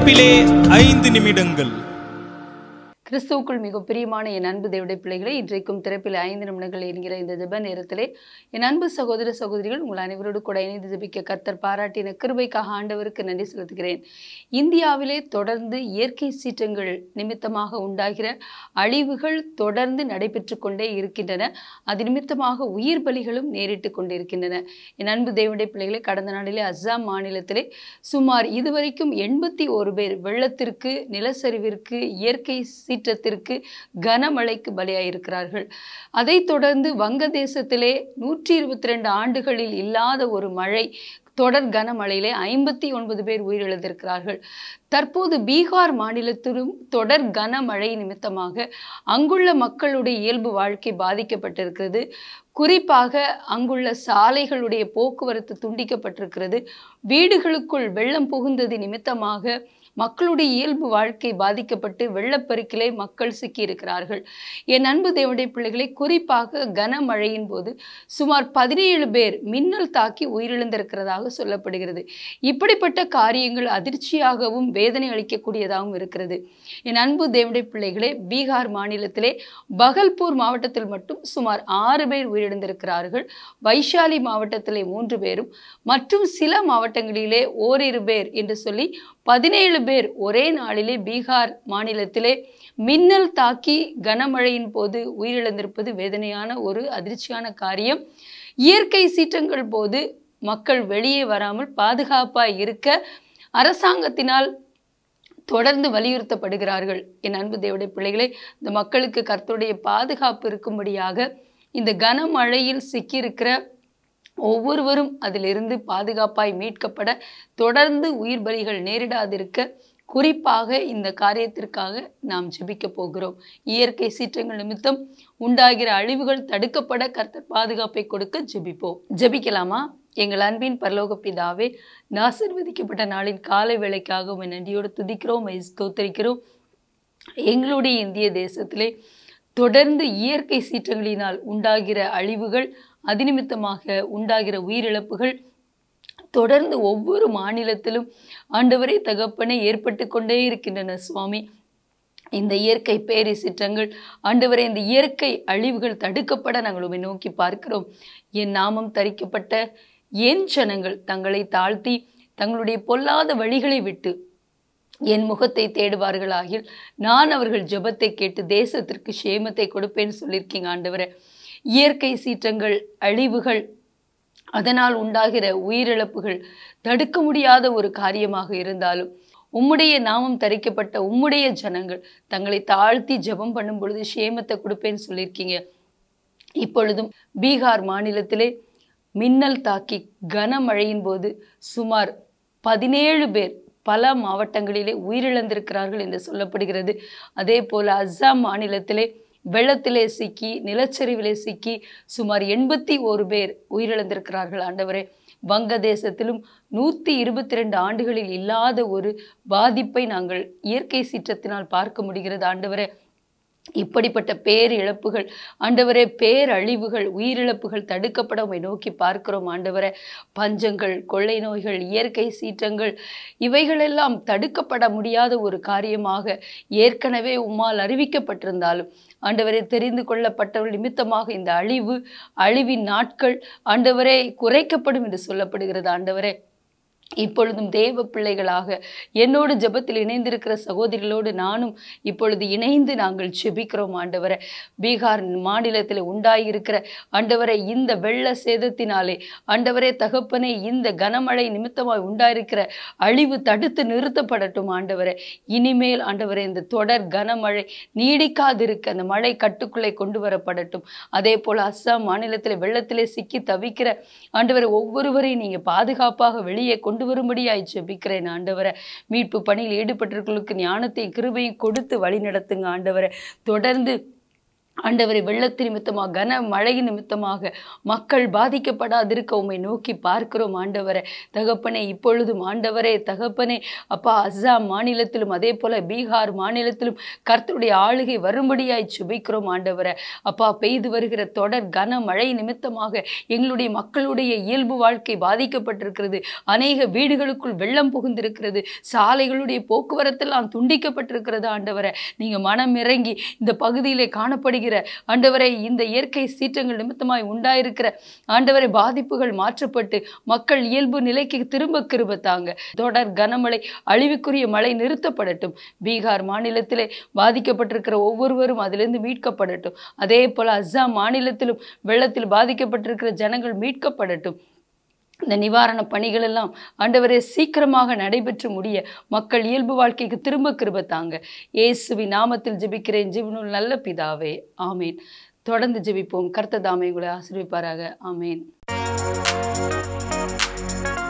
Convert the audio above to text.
திறப்பிலே ஐந்து நிமிடங்கள் கிறிஸ்துவுக்குள் மிக பிரியமான என் அன்பு தேவடைய பிள்ளைகளை இன்றைக்கும் திறப்பில் ஐந்து நிமிடங்கள் என்கிற இந்த ஜெப நேரத்திலே என் அன்பு சகோதர சகோதரிகள் உங்கள் அனைவரோடு கூட இணைந்து ஜெபிக்க கர்த்தர் பாராட்டின கிருபைக்காக ஆண்டவருக்கு நன்றி செலுத்துகிறேன் இந்தியாவிலே தொடர்ந்து இயற்கை சீற்றங்கள் நிமித்தமாக உண்டாகிற அழிவுகள் தொடர்ந்து நடைபெற்று கொண்டே இருக்கின்றன அது நிமித்தமாக உயிர் பலிகளும் நேரிட்டு கொண்டிருக்கின்றன என் அன்பு தேவடைய பிள்ளைகளை கடந்த நாளிலே அஸ்ஸாம் மாநிலத்திலே சுமார் இதுவரைக்கும் எண்பத்தி ஒரு பேர் வெள்ளத்திற்கு நிலச்சரிவிற்கு இயற்கை சீற்றத்திற்கு கனமழைக்கு பலியாயிருக்கிறார்கள் அதைத் தொடர்ந்து வங்கதேசத்திலே நூற்றி இருபத்தி ரெண்டு ஆண்டுகளில் இல்லாத ஒரு மழை தொடர் கனமழையிலே ஐம்பத்தி ஒன்பது பேர் உயிரிழந்திருக்கிறார்கள் தற்போது பீகார் மாநிலத்திலும் தொடர் கனமழை நிமித்தமாக அங்குள்ள மக்களுடைய இயல்பு வாழ்க்கை பாதிக்கப்பட்டிருக்கிறது குறிப்பாக அங்குள்ள சாலைகளுடைய போக்குவரத்து துண்டிக்கப்பட்டிருக்கிறது வீடுகளுக்குள் வெள்ளம் புகுந்தது நிமித்தமாக மக்களுடைய இயல்பு வாழ்க்கை பாதிக்கப்பட்டு வெள்ளப்பெருக்கிலே மக்கள் சிக்கியிருக்கிறார்கள் என் அன்பு தேவனுடைய பிள்ளைகளை குறிப்பாக கனமழையின் போது சுமார் பதினேழு பேர் மின்னல் தாக்கி உயிரிழந்திருக்கிறதாக சொல்லப்படுகிறது இப்படிப்பட்ட காரியங்கள் அதிர்ச்சியாகவும் வேதனை அளிக்கக்கூடியதாகவும் இருக்கிறது என் அன்பு தேவனுடைய பிள்ளைகளே பீகார் மாநிலத்திலே பகல்பூர் மாவட்டத்தில் மட்டும் சுமார் ஆறு பேர் உயிரிழந்திருக்கிறார்கள் வைஷாலி மாவட்டத்திலே மூன்று பேரும் மற்றும் சில மாவட்டங்களிலே ஓரிரு பேர் என்று சொல்லி பதினேழு பேர் ஒரே நாளிலே பீகார் மாநிலத்திலே மின்னல் தாக்கி கனமழையின் போது உயிரிழந்திருப்பது வேதனையான ஒரு அதிர்ச்சியான காரியம் இயற்கை சீற்றங்கள் போது மக்கள் வெளியே வராமல் பாதுகாப்பாக இருக்க அரசாங்கத்தினால் தொடர்ந்து வலியுறுத்தப்படுகிறார்கள் என் அன்பு தேவடைய பிள்ளைகளே இந்த மக்களுக்கு கர்த்தருடைய பாதுகாப்பு இருக்கும்படியாக இந்த கனமழையில் சிக்கியிருக்கிற ஒவ்வொருவரும் அதிலிருந்து பாதுகாப்பாய் மீட்கப்பட தொடர்ந்து உயிர் பலிகள் நேரிடாதிருக்க குறிப்பாக இந்த காரியத்திற்காக நாம் ஜெபிக்க போகிறோம் இயற்கை சீற்றங்கள் நிமித்தம் உண்டாகிற அழிவுகள் தடுக்கப்பட கர்த்தர் பாதுகாப்பை கொடுக்க ஜெபிப்போம் ஜெபிக்கலாமா எங்கள் அன்பின் பரலோக பிதாவே நாசிர்வதிக்கப்பட்ட நாளின் காலை வேளைக்காக உம்மை நன்றியோடு துதிக்கிறோம் உம்மை ஸ்தோத்தரிக்கிறோம் எங்களுடைய இந்திய தேசத்திலே தொடர்ந்து இயற்கை சீற்றங்களினால் உண்டாகிற அழிவுகள் அதிநிமித்தமாக உண்டாகிற உயிரிழப்புகள் தொடர்ந்து ஒவ்வொரு மாநிலத்திலும் ஆண்டவரே தகப்பனே ஏற்பட்டு கொண்டே இருக்கின்றன சுவாமி இந்த இயற்கை பேரிசிற்றங்கள் ஆண்டவரே இந்த இயற்கை அழிவுகள் தடுக்கப்பட நாங்கள் உண்மை நோக்கி பார்க்கிறோம் என் நாமம் தரிக்கப்பட்ட என் ஜனங்கள் தங்களை தாழ்த்தி தங்களுடைய பொல்லாத வழிகளை விட்டு என் முகத்தை தேடுவார்களாகில் நான் அவர்கள் ஜெபத்தை கேட்டு தேசத்திற்கு சேமத்தை கொடுப்பேன்னு சொல்லியிருக்கீங்க ஆண்டவரே இயற்கை சீற்றங்கள் அழிவுகள் அதனால் உண்டாகிற உயிரிழப்புகள் தடுக்க முடியாத ஒரு காரியமாக இருந்தாலும் உம்முடைய நாமம் தரிக்கப்பட்ட உம்முடைய ஜனங்கள் தங்களை தாழ்த்தி ஜெபம் பண்ணும் பொழுது சேமத்தை கொடுப்பேன்னு சொல்லியிருக்கீங்க இப்பொழுதும் பீகார் மாநிலத்திலே மின்னல் தாக்கி கனமழையின் போது சுமார் பதினேழு பேர் பல மாவட்டங்களிலே உயிரிழந்திருக்கிறார்கள் என்று சொல்லப்படுகிறது அதே போல அஸ்ஸாம் மாநிலத்திலே வெள்ளத்திலே சிக்கி நிலச்சரிவிலே சிக்கி சுமார் எண்பத்தி ஒரு பேர் உயிரிழந்திருக்கிறார்கள் ஆண்டவரே வங்கதேசத்திலும் நூற்றி இருபத்தி ரெண்டு ஆண்டுகளில் இல்லாத ஒரு பாதிப்பை நாங்கள் இயற்கை சீற்றத்தினால் பார்க்க முடிகிறது ஆண்டவரே இப்படிப்பட்ட பேரிழப்புகள் ஆண்டவரே பேரழிவுகள் உயிரிழப்புகள் தடுக்கப்பட உம்மை நோக்கி பார்க்கிறோம் ஆண்டவரே பஞ்சங்கள் கொள்ளை நோய்கள் இயற்கை சீற்றங்கள் இவைகளெல்லாம் தடுக்கப்பட முடியாத ஒரு காரியமாக ஏற்கனவே உம்மால் அறிவிக்கப்பட்டிருந்தாலும் ஆண்டவரே தெரிந்து கொள்ளப்பட்டவர்கள் நிமித்தமாக இந்த அழிவு அழிவின் நாட்கள் ஆண்டவரே குறைக்கப்படும் என்று சொல்லப்படுகிறது ஆண்டவரே இப்பொழுதும் தேவ பிள்ளைகளாக என்னோடு ஜெபத்தில் இணைந்திருக்கிற சகோதரிகளோடு நானும் இப்பொழுது இணைந்து நாங்கள் ஜெபிக்கிறோம் ஆண்டவரை பீகார் மாநிலத்தில் உண்டாயிருக்கிற ஆண்டவரை இந்த வெள்ள சேதத்தினாலே ஆண்டவரே தகப்பனே இந்த கனமழை நிமித்தமாய் உண்டாயிருக்கிற அழிவு தடுத்து நிறுத்தப்படட்டும் ஆண்டவரை இனிமேல் ஆண்டவரே இந்த தொடர் கனமழை நீடிக்காதிருக்க அந்த மழை கட்டுக்குள்ளே கொண்டு வரப்படட்டும் அதே போல் அஸ்ஸாம் மாநிலத்தில் வெள்ளத்திலே சிக்கி தவிக்கிற ஆண்டவரை ஒவ்வொருவரையும் நீங்கள் பாதுகாப்பாக வெளியே கொண்டு வரும்படியாய் ஜெபிக்கிறேன் ஆண்டவரை மீட்பு பணியில் ஈடுபட்டிருக்கிறவர்களுக்கு ஞானத்தையும் கிருபையும் கொடுத்து வழி நடத்துங்க ஆண்டவரை தொடர்ந்து ஆண்டவரை வெள்ளத்து நிமித்தமாக கன மழை நிமித்தமாக மக்கள் பாதிக்கப்படாதிருக்க உம்மை நோக்கி பார்க்கிறோம் ஆண்டவரை தகப்பனே இப்பொழுதும் ஆண்டவரே தகப்பனே அப்பா அஸ்ஸாம் மாநிலத்திலும் அதே போல பீகார் மாநிலத்திலும் கர்த்தருடைய ஆளுகை வரும்படியாய் சுபிக்கிறோம் ஆண்டவரை அப்பா பெய்து வருகிற தொடர் கன மழை நிமித்தமாக எங்களுடைய மக்களுடைய இயல்பு வாழ்க்கை பாதிக்கப்பட்டிருக்கிறது அநேக வீடுகளுக்குள் வெள்ளம் புகுந்திருக்கிறது சாலைகளுடைய போக்குவரத்தெல்லாம் துண்டிக்கப்பட்டிருக்கிறது ஆண்டவரை நீங்க மனம் இறங்கி இந்த பகுதியிலே காணப்படுகிற ஆண்டவரை இந்த இயற்கை சீற்றங்கள் நிமித்தமாய் உண்டாயிருக்கிற ஆண்டவரை பாதிப்புகள் மாற்றப்பட்டு மக்கள் இயல்பு நிலைக்கு திரும்ப கிருபத்தாங்க தொடர் கனமழை அழிவுக்குரிய மழை நிறுத்தப்படட்டும் பீகார் மாநிலத்திலே பாதிக்கப்பட்டிருக்கிற ஒவ்வொருவரும் அதிலிருந்து மீட்கப்படட்டும் அதே போல அஸ்ஸாம் மாநிலத்திலும் வெள்ளத்தில் பாதிக்கப்பட்டிருக்கிற ஜனங்கள் மீட்கப்படட்டும் இந்த நிவாரண பணிகள் எல்லாம் ஆண்டவரே சீக்கிரமாக நடைபெற்று முடிய மக்கள் இயல்பு வாழ்க்கைக்கு திரும்ப கிருபத்தாங்க இயேசுவி நாமத்தில் ஜெபிக்கிறேன் ஜீவனுள் நல்ல பிதாவே ஆமேன் தொடர்ந்து ஜெபிப்போம் கர்த்ததாமே உங்களை ஆசீர்விப்பாராக ஆமேன்